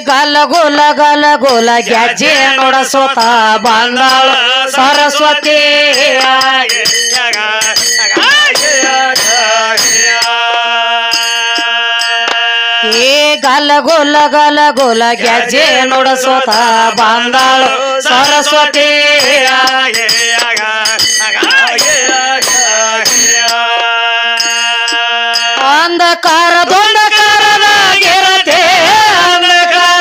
ಗಲ ಗೋಲ ಗಲ ಗೋಲ ಗೆಜ್ಜೆ ನೋಡಸೋತ ಬಂದಾಳ ಸರಸ್ವತಿ ಏ ಗಲ ಗೋಲ ಗಲ ಗೋಲ ಗೆಜ್ಜೆ ನೋಡಸೋತ ಬಂದಾಳ ಸರಸ್ವತಿ ಅಂಧಕಾರ ದೊಂಡಕಾರದಾಗಿರತೆ ಅಂಧಕಾರ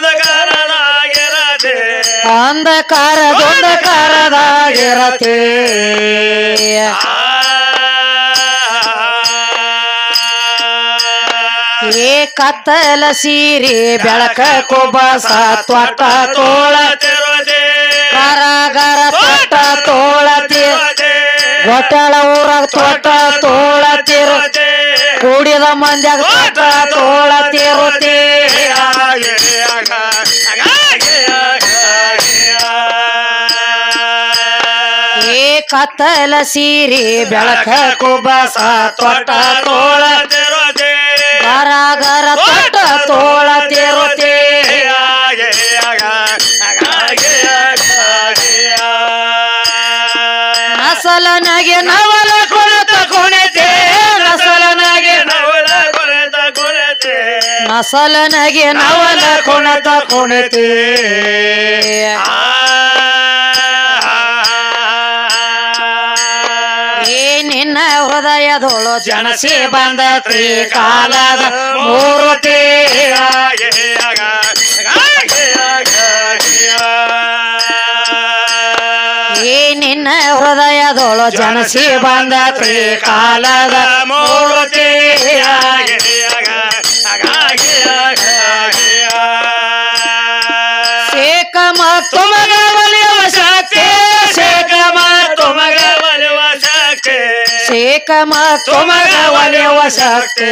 ಅಂಧಕಾರ ದೊಂಡಕಾರದಾಗಿರತೆ ಏ ಕತ್ತಲ ಸೀರೆ ಬೆಳಕ ಕುಬಸ ತ್ವಟ ತೋಳ ಕರಗರ ತೊಟ್ಟ ತೋಳತಿ ಗೊಟ್ಟಳ ಊರಾಗ ತೋಟ ತೋಳತಿರು ಕೂಡಿದ ಮಂದ್ಯಾಗ ತೋಟ ತೋಳತಿರುತ್ತಿ ಏ ಕತ್ತಲ ಸೀರೆ ಬೆಳಕ ಕುಬಸ ತ್ವಟ ತೋಳ ಗರ ಗರ ತೊಟ್ಟ ತೋಳತಿರುತ್ತಿ ನಸಲನಗೆ ನವಲ ಕುಣಿತ ಕುಣಿತೆ ನಸಲನಗೆ ನಸಲನಗೆ ನವಲ ಕುಣಿತ ಕುಣಿತೆ ಏ ನಿನ್ನ ಹೃದಯದೊಳು ಜನಸಿ ಬಂದ ತ್ರಿಕಾಲದ ಮೂರ್ತಿ ಏ ನಿನ್ನ ಹೃದಯದೊಳು ಜನಸಿ ಬಂದ ತ್ರಿಕಾಲದ ಮೂರ್ತಿ ಶೇಖ ಮತ್ತು ಮಗ ಒಲಿಯುವ ಶಕ್ತಿ ಶೇಖ ಮತ್ತು ಮಗ ಶೇಖ ಮತ್ತು ಮಗ ಒಲಿಯುವ ಶಕ್ತಿ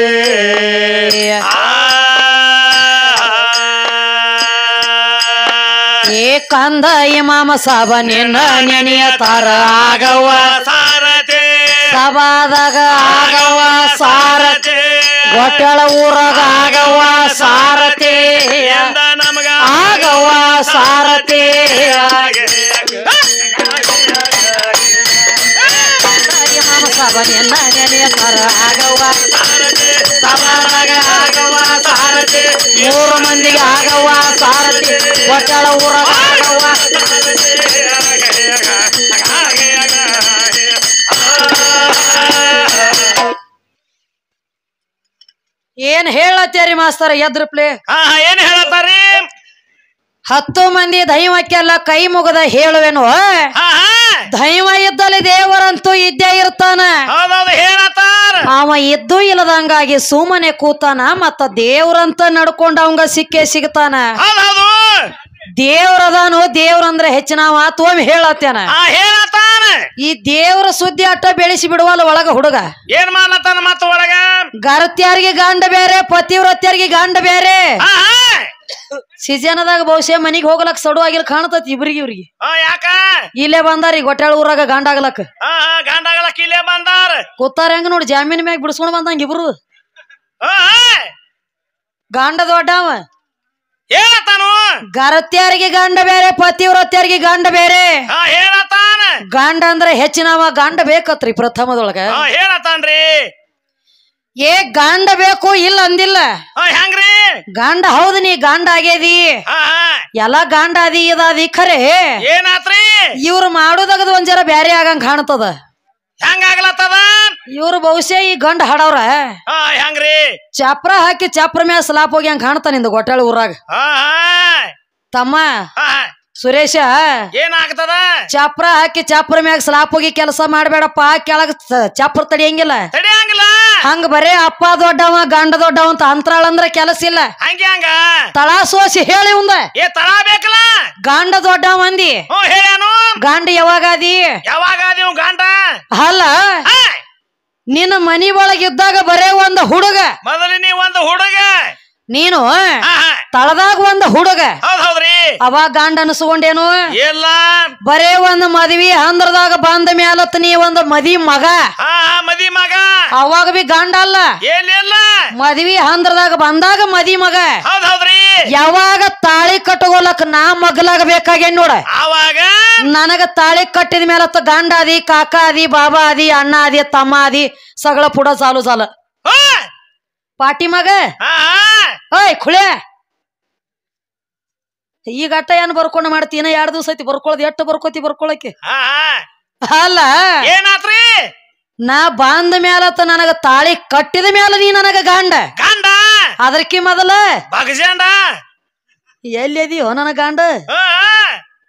ಏ ಕಂದ ಇಮಾಮ ಸಾಬ ನಿನ್ನ ನೆನೆಯ ತಾರ ಆಗವ್ವ ಸಾರಥಿ ಸಭಾದಾಗ ಆಗವ್ವ ಸಾರಥಿ ಗೊಟ್ಟಳ ಊರಾಗ ಆಗವ್ವ ಸಾರಥಿ ಎಂದ ನಮಗ ಆಗವ್ವ ಸಾರಥಿ ಇಮಾಮ ಸಾಬ ನಿನ್ನ ನೆನೆಯ ತಾರ ಆಗವ್ವ ಸಭಾದಾಗ ಆಗವ್ವ ಸಾರಥಿ ಮೂರು ಮಂದಿಗೆ ಆಗವ್ವ ಸಾರಥಿ ಗೊಟ್ಟಳ ಊರಾಗ ಆಗವ್ವ ಏನ್ ಹೇಳತ್ತೇರಿ ಮಾಸ್ತರ ಎದ್ರ ಪ್ಲೇ ಹಾ ಹಾ, ಏನ್ ಹೇಳತ್ತಾರಿ ಹತ್ತು ಮಂದಿ ದೈವಕ್ಕೆಲ್ಲ ಕೈ ಮುಗದ ಹೇಳುವೆನು ಹಾ ಹಾ ದೈವ ಇದ್ದಲ್ಲಿ ದೇವರಂತೂ ಇದ್ದೇ ಇರ್ತಾನ ಹೌದೌದು ಹೇಳತ್ತಾರ ಅವ ಇದ್ದು ಇಲ್ಲದಂಗಾಗಿ ಸುಮ್ಮನೆ ಕೂತಾನ ಮತ್ತ ದೇವ್ರಂತ ನಡ್ಕೊಂಡ ಅವಂಗ ಸಿಕ್ಕೇ ಸಿಗ್ತಾನ ಹೌದೌದು ದೇವ್ರದಾನು ದೇವ್ರಂದ್ರೆ ಹೆಚ್ಚಿನ ಮಾತು ಒಮ್ಮೆ ಹೇಳತ್ತೇನ ಹಾ ಹೇಳತ್ತಾನ ಈ ದೇವ್ರ ಸುದ್ದಿ ಅಟ್ಟ ಬೆಳೆಸಿ ಬಿಡುವಲ್ಲ ಒಳಗ ಹುಡುಗ ಏನ್ ಮಾಡ್ಲತ್ತಾನ ಮತ್ತ ಒಳಗ ಗರತ್ಯಾರಿಗೆ ಗಂಡ ಬೇರೆ ಪತಿವ್ರತ್ಯರಿಗೆ ಗಂಡ ಬೇರೆ ಹಾ ಹಾ ಸಿಜನದಾಗ ಬಹುಶಃ ಮನಿಗ್ ಹೋಗ್ಲಕ್ ಸಡು ಆಗಿಲ್ ಕಾಣತತಿ ಇಬ್ರಿಗೆ ಇವ್ರಿಗೆ ಹಾ ಯಾಕ ಇಲ್ಲೇ ಬಂದಾರಿ ಗೊಟ್ಟಾಳ ಊರಾಗ ಗಂಡ ಆಗ್ಲಕ್ ಹಾ ಹಾ ಗಂಡಗಳ ಕಿಲೆ ಬಂದಾರ ಕೂತಾರ ಹೆಂಗ ನೋಡಿ ಜಾಮೀನ್ ಮ್ಯಾಗ ಬಿಡಿಸ್ಕೊಂಡ್ ಬಂದಂಗ ಇಬ್ರು ಹಾ ಹಾ ಗಂಡ ದೊಡ್ಡವ ಹೇಳತ್ತಾನು ಗರತ್ಯಾರಿಗೆ ಗಂಡ ಬೇರೆ ಪತಿವ್ರತ್ಯರಿಗೆ ಗಂಡ ಬೇರೆ ಹಾ ಹೇಳತ್ತಾನ ಗಂಡ ಅಂದ್ರೆ ಹೆಚ್ಚಿನವ ಗಂಡ ಬೇಕತ್ರಿ ಪ್ರಥಮದೊಳಗ ಹಾ ಹೇಳತ್ತಾನ್ರಿ ಏ ಗಂಡ ಬೇಕು ಇಲ್ಲ ಅಂದಿಲ್ಲ ಹಾ ಹೆಂಗ್ರಿ ಗಂಡ ಹೌದು ನೀ ಗಂಡ ಆಗ್ಯದಿ ಹಾ ಹಾ ಎಲ್ಲ ಗಂಡ ಅದಿ ಇದಾದಿ ಖರೆ ಏನಾತ್ರಿ ಇವ್ರು ಮಾಡೋದಾಗದ ಒಂದ್ ಜರ ಬ್ಯಾರೆ ಆಗಂಗ್ ಕಾಣ್ತದ ಹೆಂಗಾಗ್ಲತ್ತದ ಇವ್ರು ಬಹುಶಃ ಈ ಗಂಡ ಹಾಡವ್ರ ಹಾ ಹೆಂಗ್ರಿ ಚಪ್ರ ಹಾಕಿ ಚಪ್ರ ಮ್ಯಾಲ ಸ್ಲಾಪ್ ಹೋಗಿ ಹಂಗ ಕಾಣ್ತಾನ ನಿಂದ ಗೊಟ್ಟಾಳ ಊರಾಗ ಹಾ ಹಾ ತಮ್ಮ ಹಾ ಸುರೇಶ ಏನಾಗ್ತದ ಚಪ್ರ ಹಾಕಿ ಚಪ್ರ ಮ್ಯಾಗ ಸ್ಲಾಪ್ ಹೋಗಿ ಕೆಲಸ ಮಾಡ್ಬೇಡಪ್ಪ ಕೆಳಗ ಸ- ಚಪ್ರ ತಡಿಯಂಗಿಲ್ಲ ತಡಿಯಂಗಿಲ್ಲ ಹಂಗ ಬರೇ ಅಪ್ಪ ದೊಡ್ಡವ ಗಂಡ ದೊಡ್ಡವ ಅಂತ ಅಂತರಾಳ ಅಂದ್ರ ಕೆಲಸ ಇಲ್ಲ ಹಂಗೆ ಹಂಗ ತಳ ಸೋಸಿ ಹೇಳಿ ಉಂದ ಏ ತಳ ಬೇಕಲ್ಲ ಗಂಡ ದೊಡ್ಡವ ಅಂದಿ ಹ್ಞೂ ಹೇಳ್ಯಾನು ಗಂಡ ಯಾವಾಗಾದಿ ಯಾವಾಗ ನೀವು ಗಂಡ ಅಲ್ಲ ಹಾ, ನಿನ್ನ ಮನಿ ಒಳಗಿದ್ದಾಗ ಬರೇ ಒಂದ್ ಹುಡುಗ ಮೊದಲು ನೀವ್ ಒಂದು ಹುಡುಗ ನೀನು ಹಾ ಹಾ ತಳದಾಗ ಒಂದ್ ಹುಡುಗ ಹೌದ್ ಹೌದ್ರಿ ಅವಾಗ ಗಂಡ ಅನ್ಸ್ಕೊಂಡೇನು ಇಲ್ಲ ಬರೇ ಒಂದ್ ಮದ್ವಿ ಹಂದ್ರದಾಗ ಬಂದ ಮ್ಯಾಲತ್ ನೀ ಒಂದ್ ಮದಿ ಮಗ ಹಾ ಹಾ ಮದಿ ಮಗ ಅವಾಗ ಬಿ ಗಂಡ ಅಲ್ಲ ಏನಿಲ್ಲ ಮದ್ವಿ ಹಂದ್ರದಾಗ ಬಂದಾಗ ಮದಿ ಮಗ ಹೌದ್ ಹೌದ್ರಿ ಯಾವಾಗ ತಾಳಿ ಕಟ್ಕೋಲಕ್ ನಾ ಮಗ್ಲಾಗಬೇಕಾಗೇನ್ ನೋಡ ಅವಾಗ ನನಗ ತಾಳಿ ಕಟ್ಟಿದ ಮೇಲತ್ತ ಗಂಡ ಆದಿ ಕಾಕ ಆದಿ ಬಾಬಾ ಆದಿ ಅಣ್ಣ ಆದಿ ತಮ್ಮ ಆದಿ ಸಗಳ ಪುಡ ಸಾಲು ಸಾಲ ಹೋ, ಪಾಟಿ ಮಗ ಹಾ, ಹಾ. ಓಯ್ ಖುಳೆ ಈಗ ಅಟ್ಟ ಏನ್ ಬರ್ಕೊಂಡು ಮಾಡ್ತೀನ ಎರಡ್ ದಿವಸ ಐತಿ ಬರ್ಕೊಳ್ಳೋದು ಎಷ್ಟು ಬರ್ಕೋತಿ ಬರ್ಕೊಳಕ್ಕೆ ಹಾ, ಹಾ. ಅಲ್ಲ ಏನಾತ್ರಿ ನಾ ಬಂದ ಮೇಲತ್ತ ನನಗ ತಾಳಿ ಕಟ್ಟಿದ ಮೇಲ ನೀ ನನಗ ಗಂಡ ಗಂಡ ಅದಕ್ಕೆ ಮೊದಲ ಬಗಜಂಡ ಎಲ್ಲಿದೀಯೋ ನನ್ನ ಗಂಡ ಹಾ, ಹಾ.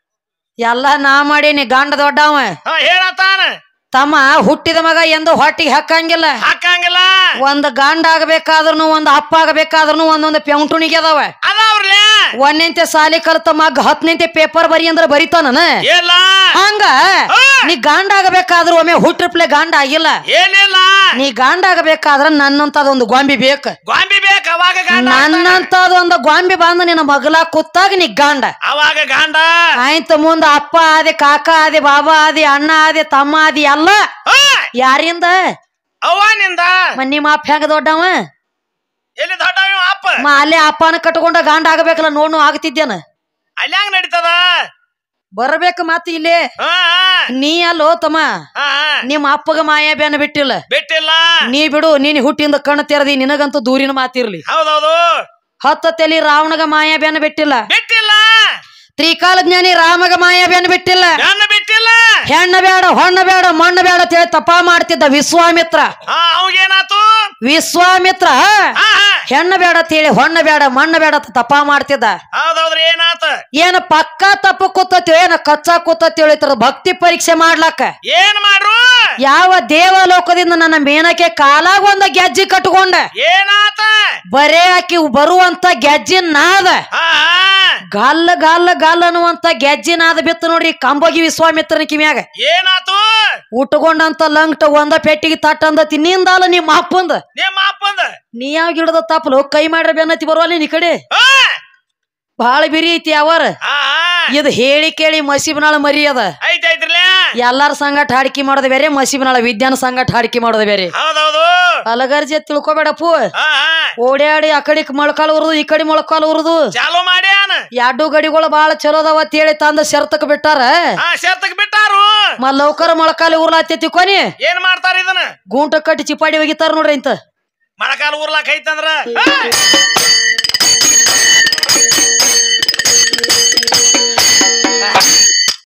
ಎಲ್ಲ ನಾ ಮಾಡೀನಿ ಗಂಡ ದೊಡ್ಡವ ಹಾ, ಹೇಳತ್ತಾನ ತಮ್ಮ ಹುಟ್ಟಿದ ಮಗ ಎಂದು ಹೊಟ್ಟಿಗೆ ಹಾಕಂಗಿಲ್ಲ ಹಾಕಂಗಿಲ್ಲ ಒಂದ್ ಗಂಡ ಆಗಬೇಕಾದ್ರೂ ಒಂದ್ ಅಪ್ಪ ಆಗಬೇಕಾದ್ರೂ ಒಂದೊಂದು ಪೆಂಟುಣಿಗೆ ಅದಾವ ಅದಾವ್ರಲೇ ಒಂದೆಂತೆ ಸಾಲಿ ಕಲ್ತ ಮಗ ಹತ್ತನೆಂತೆ ಪೇಪರ್ ಬರಿ ಅಂದ್ರ ಬರಿತಾನ ಇಲ್ಲ ಹಂಗ ಹಾ. ನೀ ಗಂಡ ಆಗಬೇಕಾದ್ರೂ ಒಮ್ಮೆ ಹುಟ್ಟಿರ್ಪ್ಲೆ ಗಂಡ ಆಗಿಲ್ಲ ಏನಿಲ್ಲ ನೀ ಗಂಡ ಆಗಬೇಕಾದ್ರ ನನ್ನಂತದೊಂದು ಗೊಂಬಿ ಬೇಕು ಗೊಂಬಿ ಬೇಕ ಅವಾಗ ಗಂಡ ನನ್ನಂತದೊಂದು ಗೊಂಬಿ ಬಂದ ನಿನ್ನ ಮಗಲ ಕೂತಾಗ ನೀ ಗಂಡ ಅವಾಗ ಗಂಡ ಆಯ್ತು ಮುಂದ ಅಪ್ಪ ಆದಿ ಕಾಕ ಆದಿ ಬಾಬಾ ಆದಿ ಅಣ್ಣ ಆದಿ ತಮ್ಮ ಆದಿ ಎಲ್ಲ ಹಾ, ಯಾರಿಂದ ಅವ್ವನಿಂದ ಮ ನಿಮ್ಮ ಅಪ್ಪ ಹೆಂಗ ದೊಡ್ಡವ ಎಲ್ಲಿ ದೊಡ್ಡ ಇವ ಅಪ್ಪ ಮ ಅಲ್ಲೇ ಅಪ್ಪನ ಕಟ್ಕೊಂಡ ಗಂಡ ಆಗಬೇಕಲ್ಲ ನೋಡ್ ಆಗ್ತಿದ್ದೇನ ಅಲ್ಲಿ ಹಂಗ ನಡೀತದ ಬರ್ಬೇಕು ಮತ್ತ ಇಲ್ಲಿ ಹಾ, ಹಾ. ನೀ ಅಲ್ಲೋ ತಮ್ಮ ಹಾ, ಹಾ. ನಿಮ್ಮ ಅಪ್ಪಗ ಮಾಯ ಬೇನ ಬಿಟ್ಟಿಲ್ಲ ಬಿಟ್ಟಿಲ್ಲ ನೀ ಬಿಡು ನೀನ್ ಹುಟ್ಟಿಂದ ಕಣ್ಣು ತೆರದಿ ನಿನಗಂತೂ ದೂರಿನ ಮಾತಿರ್ಲಿ ಹೌದೌದು ಹತ್ತ ತಲಿ ರಾವಣಗ ಮಾಯ ಬೇನ ಬಿಟ್ಟಿಲ್ಲ ಬಿಟ್ಟಿಲ್ಲ ತ್ರಿಕಾಲ ಜ್ಞಾನಿ ರಾಮಗ ಮಾಯ ಬೇನ ಬಿಟ್ಟಿಲ್ಲ ನನ್ನ ಬಿಟ್ಟಿಲ್ಲ ಹೆಣ್ಣ ಬೇಡ ಹೊಣ್ಣ ಬೇಡ ಮಣ್ಣ ಬೇಡ ಅಂತ ಹೇಳಿ ತಪ ಮಾಡ್ತಿದ್ದ ವಿಶ್ವಾಮಿತ್ರ ಹಾ ಅವಾಗೇನಾತು ವಿಶ್ವಾಮಿತ್ರ ಹಾ ಹಾ ಹೆಣ್ಣ ಬೇಡ ಅಂತ ಹೇಳಿ ಹೊಣ್ಣ ಬೇಡ ಮಣ್ಣ ಬೇಡ ಅಂತ ತಪ ಮಾಡ್ತಿದ್ದ ಹೌದೌದ್ರಿ ಏನಾತ ಏನ ಪಕ್ಕ ತಪ್ಪ ಕೂತತಿ ಏನ ಕಚ್ಚಾ ಕೂತತಿ ಹೇಳಿತರ ಭಕ್ತಿ ಪರೀಕ್ಷೆ ಮಾಡ್ಲಾಕ ಏನ್ ಮಾಡ್ರು ಯಾವ ದೇವಲೋಕದಿಂದ ನನ್ನ ಮೇನಕ್ಕೆ ಕಾಲಾಗ ಒಂದ ಗೆಜ್ಜಿ ಕಟ್ಕೊಂಡ ಏನಾತ ಬರೇ ಆಕಿ ಬರುವಂತ ಗೆಜ್ಜಿ ನಾದ ಹಾ ಹಾ. ಗಲ್ಲ ಗಲ್ಲ ಗಲ್ಲ ಅನ್ನುವಂತ ಗೆಜ್ಜಿ ನಾದ ಬಿತ್ತು ನೋಡ್ರಿ ಕಂಬೋಗಿ ವಿಶ್ವಾಮಿತ್ರನ ಕಿಮ್ಯಾಗ ಏನಾತು ಉಟ್ಕೊಂಡಂತ ಲಂಗ್ಟ ಒಂದ ಪೆಟ್ಟಿಗೆ ತಟ್ಟ ಅಂದ ತಿನ್ನಿಂದಲ್ಲ ನಿಮ್ಮ ಅಪ್ಪಂದ ನಿಮ್ಮ ಅಪ್ಪಂದ ನೀ ಯಾವ ಗಿಡದ ತಪ್ಪಲು ಕೈ ಮಾಡ್ರ ಬೆನ್ನತಿ ಬರುವಲ್ಲ ಈ ಕಡೆ ಹಾ ಬಾಳ ಬಿರಿ ಐತಿ ಅವರ ಹಾ ಹಾ. ಇದು ಹೇಳಿ ಕೇಳಿ ಮಸೀಬನಾಳ ಮರಿ ಅದ ಐತ್ ಐತ್ರಿಲೆ ಎಲ್ಲಾರ ಸಂಗಟ ಹಾಡಿಕೆ ಮಾಡೋದು ಬೇರೆ ಮಸೀಬನಾಳ ವಿಜ್ಞಾನ ಸಂಗಟ ಹಾಡಿಕೆ ಮಾಡೋದು ಬೇರೆ ಹೌದೌದು ಅಲಗರ್ಜಿ ತಿಳ್ಕೊಬೇಡಪ್ಪು ಹಾ ಹಾ ಓಡ್ಯಾಡಿ ಆ ಕಡೆ ಮೊಳಕಾಲು ಉರುದು ಈ ಕಡೆ ಮೊಳಕಾಲು ಉರುದು ಚಾಲು ಮಾಡ್ಯಾನ ಎರಡು ಗಡಿಗಳು ಬಾಳ ಚಲೋ ಅದಾವ ಅಂತ ಹೇಳಿ ತಂದ ಶರ್ತಕ್ ಬಿಟ್ಟಾರ ಹಾ ಶರ್ತಕ್ ಬಿಟ್ಟಾರು ಮ ಲೌಕರ ಮೊಳಕಾಲಿ ಉರ್ಲಾತೈತಿ ಕೊನಿ ಏನ್ ಮಾಡ್ತಾರ ಇದನ್ನ ಗೂಂಟ ಕಟ್ಟಿ ಚಿಪಾಡಿ ಒಗಿತಾರ ನೋಡ್ರಿ ಇಂತ ಮಳಕಾಲ ಊರ್ಲಾಕ್ ಐತಂದ್ರ ಹಾ.